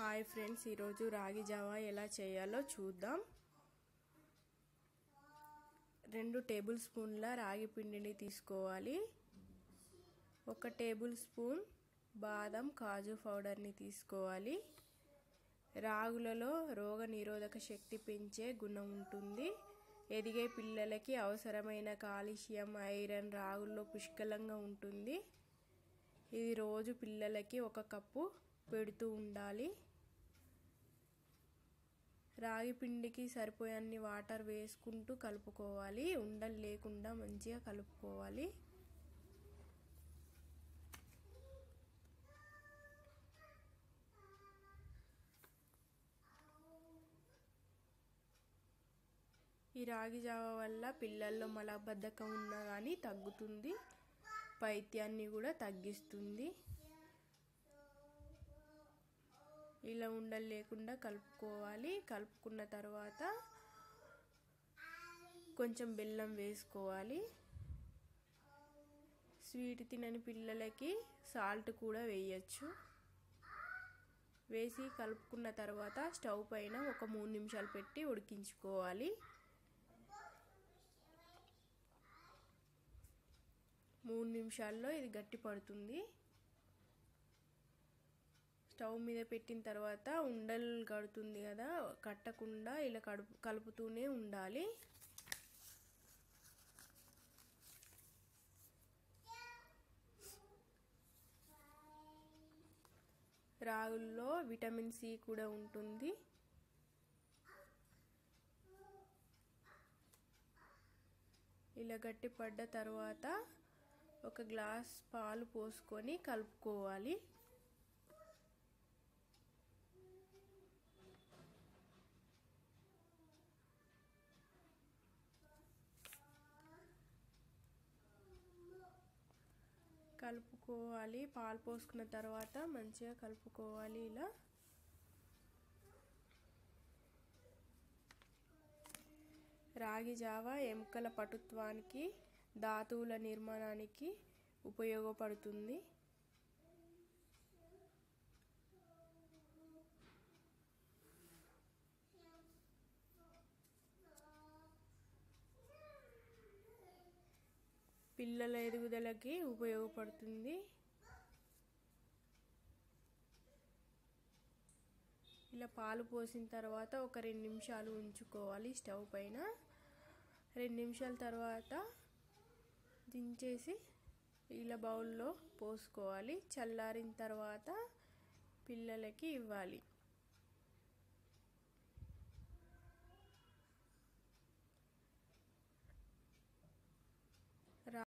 hi friends ఈరోజు రాగి Java ఎలా చేయాలో చూద్దాం రెండు టేబుల్ స్పూన్ల రాగి పిండిని తీసుకోవాలి ఒక టేబుల్ స్పూన్ బాదం కాజు పౌడర్ని తీసుకోవాలి రాగులలో రోగ నిరోధక శక్తి పెంచే గుణం ఉంటుంది ఎదిగే పిల్లలకి అవసరమైన కాల్షియం ఐరన్ రాగుల్లో పుష్కలంగా ఉంటుంది ఇది రోజు పిల్లలకి ఒక కప్పు పెడుతూ ఉండాలి రాగి పిండికి సరిపోయన్ని వాటర్ వేసుకుంటూ కలుపుకోవాలి ఉండలు లేకుండా మంచిగా కలుపుకోవాలి ఈ రాగి జావ వల్ల పిల్లల్లో మలబద్ధకం ఉన్నా కానీ తగ్గుతుంది పైత్యాన్ని కూడా తగ్గిస్తుంది ఇలా ఉండలు లేకుండా కలుపుకోవాలి కలుపుకున్న తర్వాత కొంచెం బెల్లం వేసుకోవాలి స్వీట్ తినని పిల్లలకి సాల్ట్ కూడా వేయచ్చు వేసి కలుపుకున్న తర్వాత స్టవ్ పైన ఒక మూడు నిమిషాలు పెట్టి ఉడికించుకోవాలి మూడు నిమిషాల్లో ఇది గట్టి పడుతుంది స్టవ్ మీద పెట్టిన తర్వాత ఉండలు కడుతుంది కదా కట్టకుండా ఇలా కడుపు కలుపుతూనే ఉండాలి రాగుల్లో విటమిన్ సి కూడా ఉంటుంది ఇలా గట్టి పడ్డ తర్వాత ఒక గ్లాస్ పాలు పోసుకొని కలుపుకోవాలి కలుపుకోవాలి పాలు పోసుకున్న తర్వాత మంచిగా కలుపుకోవాలి ఇలా రాగి జావ ఎముకల పటుత్వానికి ధాతువుల నిర్మాణానికి ఉపయోగపడుతుంది పిల్లల ఎదుగుదలకి ఉపయోగపడుతుంది ఇలా పాలు పోసిన తర్వాత ఒక రెండు నిమిషాలు ఉంచుకోవాలి స్టవ్ పైన రెండు నిమిషాల తర్వాత దించేసి ఇలా బౌల్లో పోసుకోవాలి చల్లారిన తర్వాత పిల్లలకి ఇవ్వాలి